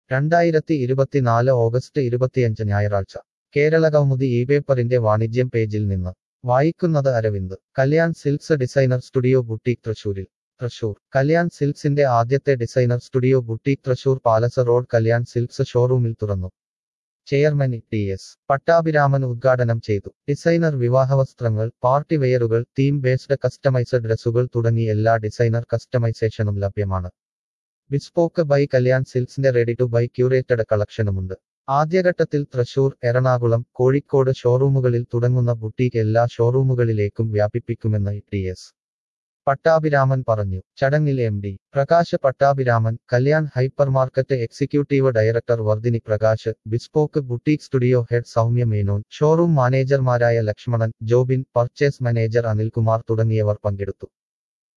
രണ്ടായിരത്തി ഇരുപത്തിനാല് ഓഗസ്റ്റ് ഇരുപത്തിയഞ്ച് ഞായറാഴ്ച കേരള കൗമുദി ഈ പേപ്പറിന്റെ വാണിജ്യം പേജിൽ നിന്ന് വായിക്കുന്നത് Aravind Kalyan silks designer studio boutique തൃശൂരിൽ തൃശൂർ കല്യാൺ സിൽക്സിന്റെ ആദ്യത്തെ designer studio boutique Thrissur palace road Kalyan silks ഷോറൂമിൽ തുറന്നു ചെയർമാൻ ടി എസ് പട്ടാഭിരാമൻ ഉദ്ഘാടനം ചെയ്തു ഡിസൈനർ വിവാഹവസ്ത്രങ്ങൾ പാർട്ടി വെയറുകൾ തീം ബേസ്ഡ് കസ്റ്റമൈസ്ഡ് ഡ്രസ്സുകൾ തുടങ്ങി എല്ലാ ഡിസൈനർ കസ്റ്റമൈസേഷനും ലഭ്യമാണ് ബിസ്പോക്ക് ബൈ കല്യാൺ സിൽക്സിന്റെ റെഡി ടു ബൈ ക്യൂറേറ്റഡ് കളക്ഷനുമുണ്ട് ആദ്യഘട്ടത്തിൽ തൃശൂർ എറണാകുളം കോഴിക്കോട് ഷോറൂമുകളിൽ തുടങ്ങുന്ന ബുട്ടീക്ക് എല്ലാ ഷോറൂമുകളിലേക്കും വ്യാപിപ്പിക്കുമെന്ന് ടി എസ് പട്ടാഭിരാമൻ പറഞ്ഞു ചടങ്ങിൽ M D Prakash Pattabhiraman Kalyan hypermarket executive director Vardhini Prakash bespoke boutique studio head Soumya Menon showroom മാനേജർമാരായ ലക്ഷ്മണൻ ജോബിൻ പർച്ചേസ് മാനേജർ അനിൽകുമാർ തുടങ്ങിയവർ പങ്കെടുത്തു